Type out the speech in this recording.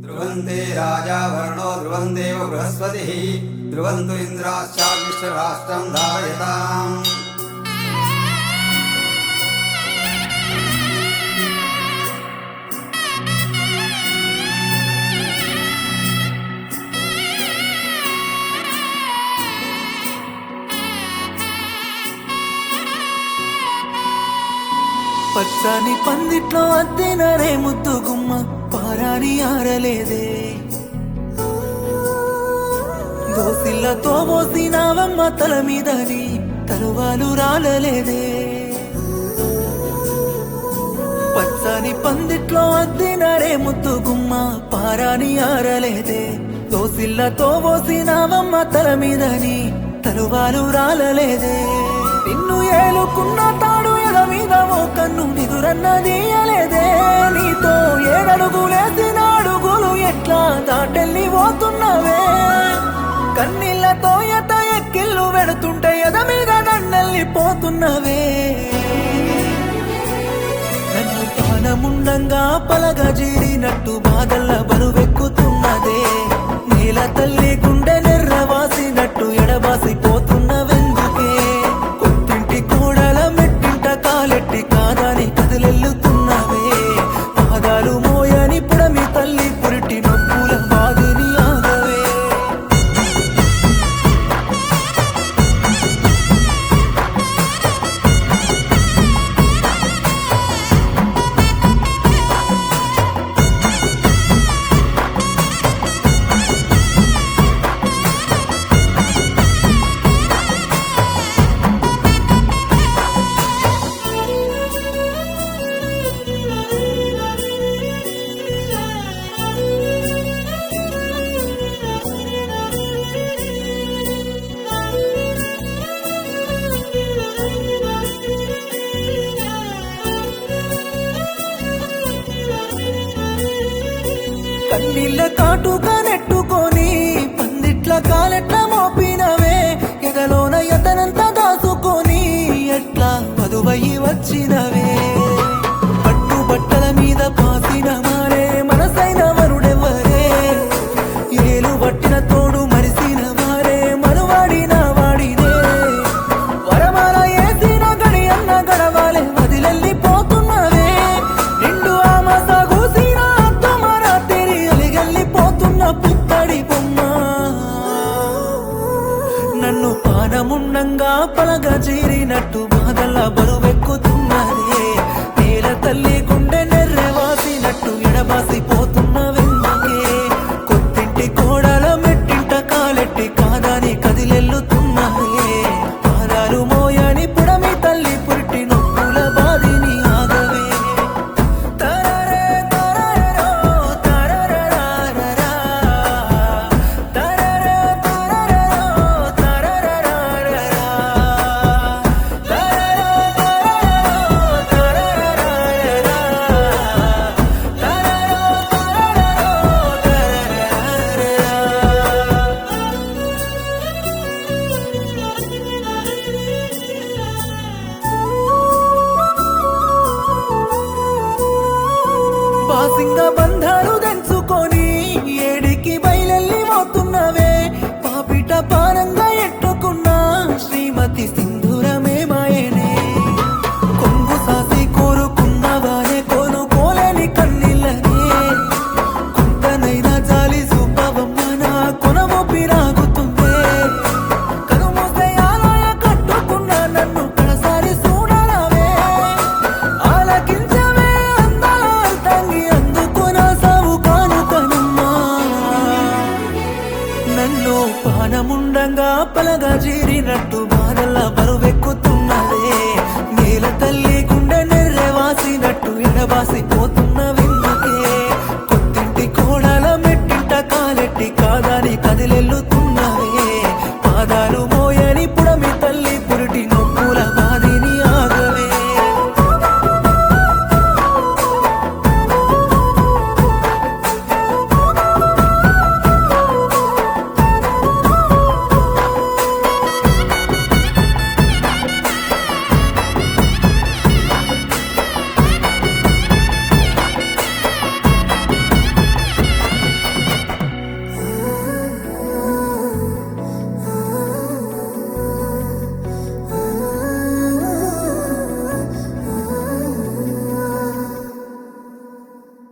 ध्रुवन्ते राजा वर्णो ध्रुवन्देव बृहस्पतिः ध्रुवन्तु इन्द्राश्चाग्निश्चराष्ट्रम् धारयताम् పచ్చని పందిట్లో అద్దినరే ముద్దు గుమ్మ పారాని ఆరలేదే దోసిల్లతో మోసినావమ్మ తల మీదని తరువాలు రాలలేదే పచ్చని పందిట్లో అద్దినరే ముద్దు గుమ్మ పారాని ఆరలేదే దోసిల్లతో మోసినావమ్మ తల మీదని తరువాలు రాలలేదే నిన్ను ఏలుకున్న తాడు ఎడ మీద ఓ కన్ను నిదురన్నదీయలేదే నీతో ఏడడుగులేసిన అడుగులు ఎట్లా దాటెళ్ళి పోతున్నవే కన్నీళ్లతో ఎత ఎక్కిళ్ళు వెడుతుంటే ఎద మీద నన్నెళ్ళి పోతున్నవే నన్ను పానముండంగా పలగా జీరినట్టు బాధల్ల బరువెక్కుతున్నదే నేల తల్లి గుండె నెర్రవాసినట్టు ఎడబాసి పోతున్నవెందుకే కొత్తింటి కోడల మెట్టింట కాలెట్టి కాదని కదిలెల్లుతున్నవే పాదాలు మోయని పుడమి తల్లి పురిటి నొప్పుల బాధిని ఆగవే కన్నీళ్ళ కాటుగా నెట్టుకొని పందిట్ల కాలెట్ల మోపినవే ఎగలోన ఎతనంత దాచుకొని ఎట్లా మధువయ్యి వచ్చినవే పట్టు బట్టల మీద పాసిన మారే మనసైన వరుడెవరే ఏలు పట్టిన తోడు మరిసిన వారే మనువాడిన వాడినే వరమల ఏసిన గడి అన్న గడవాలే వదిలెళ్ళిపోతున్నవే నిండు ఆమస కూసిన అద్దమర తెరి అలిగెళ్ళిపోతున్న పుత్తడి బొమ్మ నన్ను పానముండంగా పలగ చేరినట్టు బాధల బరువెక్కుతున్నదే నేల తల్లి గుండె నెర్రెవాసినట్టు ఎడబాసి పోతున్న వెందుకే కొత్తింటి కోడల మెట్టింట కాలెట్టి కాదని కదిలెల్లుతున్నదే పాదాలు మోయని పుడమి తల్లి పురిటి నొప్పుల బాధిని ఆగవే తరరే తరరో తరరరారరా తరరే తరరో తరరరారరా తరరో తరరరారరా తరరో తరరరారరా పాసింగ బంధాలు తెంచుకొని ఏడికి బయలెల్లి పోతున్నవే పాపిట పానంగా ఎట్టుకున్న శ్రీమతి సింధూరమే మాయనే కొంగు సాసి కోరుకున్నవానే కోలుకోలేని కన్నీళ్ళనే కొంతనైనా జాలి చూపవమ్మ నా కొనము పిరాగుతుందే కనుమూసే ఆలయ కట్టుకున్న నన్ను కడసారి చూడరావే ఆలకించవే అందాల తంగి అందుకున సావు కానుకనమ్మా నన్ను పానముండంగా పలగా జీరినట్టు బాధల బరువెక్కుతున్నదే నేల తల్లి గుండె నెర్రెవాసినట్టు ఎడబాసి పోతున్న వెందుకే కొత్తింటి కూడా